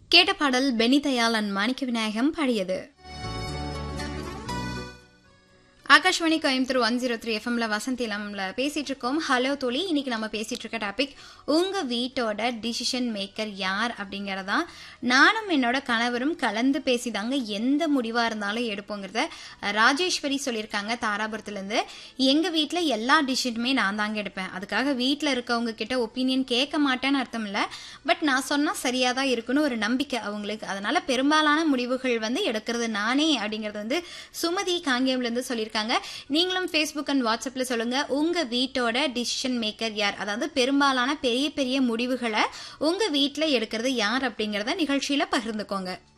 கேட்ட பாடல் பெனி தயாளன் மாணிக்க விநாயகம் பாடியது Akashvani Coimbatore one zero three எஃப்எம்ல வசந்தி இளம்ல பேசிட்டு இருக்கோம் ஹலோ தோழி இன்னைக்கு நம்ம பேசிட்டு இருக்க டாபிக் உங்க வீட்டோட டிசிஷன் மேக்கர் யார் அப்படிங்கறதா நானும் என்னோட கணவரும் கலந்து பேசிதாங்க எந்த முடிவா இருந்தாலும் எடுப்போங்கிறத ராஜேஸ்வரி சொல்லியிருக்காங்க தாராபுரத்துல இருந்து எங்க வீட்ல எல்லா டிசிஷனுமே நான் தாங்க எடுப்பேன் அதுக்காக வீட்ல இருக்கவங்க கிட்ட ஒப்பீனியன் கேட்க மாட்டேன்னு அர்த்தம் இல்ல பட் நான் சொன்னா சரியா தான் இருக்குன்னு ஒரு நம்பிக்கை அவங்களுக்கு அதனால பெரும்பாலான முடிவுகள் வந்து எடுக்கிறது நானே அப்படிங்கறது வந்து சுமதி காங்கேயம்ல இருந்து சொல்லியிருக்காங்க நீங்களும் ஃபேஸ்புக் அண்ட் வாட்ஸ்அப்ல சொல்லுங்க உங்க வீட்டோட டிசிஷன் மேக்கர் யார் அதாவது பெரும்பாலான பெரிய பெரிய முடிவுகளை உங்க வீட்ல எடுக்கிறது யார் அப்படிங்கறத நிகழ்ச்சியில பகிர்ந்துக்கோங்க